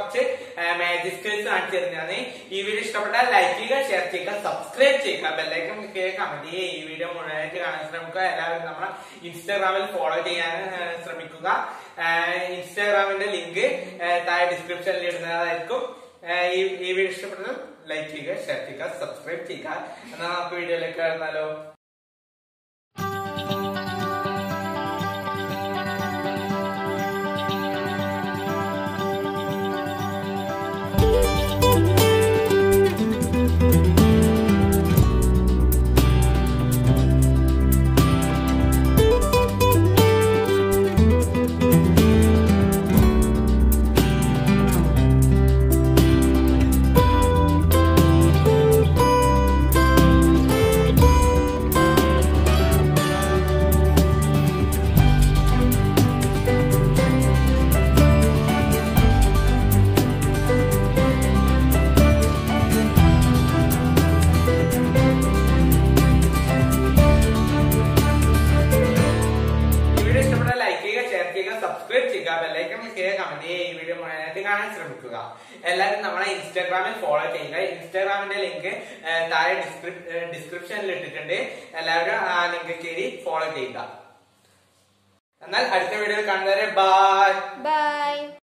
കുറച്ച് magic skills കാണിച്ചു തരുന്നതാണ് ഈ വീഡിയോ ഇഷ്ടപ്പെട്ടാൽ ലൈക്ക് ചെയ്യുക ഷെയർ ചെയ്യുക സബ്സ്ക്രൈബ് ചെയ്യുക ബെല്ലൈക്കൺ കമന്റ് ചെയ്യുക ഈ വീഡിയോ മുഴുവനായിട്ട് കാണാൻ ശ്രമിക്കുക എല്ലാവരും നമ്മളെ ഇൻസ്റ്റാഗ്രാമിൽ ഫോളോ ചെയ്യാൻ ആ, ശ്രമിക്കുക ആ, ഇൻസ്റ്റാഗ്രാമിന്റെ ലിങ്ക് താഴെ ഡിസ്ക്രിപ്ഷനിൽ ഇടുന്നതായിരിക്കും ആ, ഈ ഈ വീഡിയോ ഇഷ്ടപ്പെട്ടാൽ ലൈക്ക് ചെയ്യുക ഷെയർ ചെയ്യുക സബ്സ്ക്രൈബ് ചെയ്യുക എന്നാൽ നമുക്ക് വീഡിയോയിലേക്ക് കടന്നാലോ ഈ വീഡിയോ ഇഷ്ടപ്പെട്ടാൽ ലൈക്ക് ചെയ്യുക ഷെയർ ചെയ്യുക സബ്സ്ക്രൈബ് ചെയ്യുക ബെല്ലൈക്കൺ ചെയ്യുക കമന്റ് ചെയ്യുക ഈ വീഡിയോ മുഴുവനായിട്ട് കാണാൻ ശ്രമിക്കുക എല്ലാവരും നമ്മളെ ഇൻസ്റ്റാഗ്രാമിൽ ഫോളോ ചെയ്യുക ഇൻസ്റ്റാഗ്രാമിന്റെ ലിങ്ക് താഴെ ഡിസ്ക്രിപ്ഷനിൽ ഇട്ടിട്ടുണ്ട് എല്ലാവരും ആ ലിങ്ക് കയറി ഫോളോ ചെയ്യുക എന്നാൽ അടുത്ത വീഡിയോ കാണുന്നവരെ ബൈ ബൈ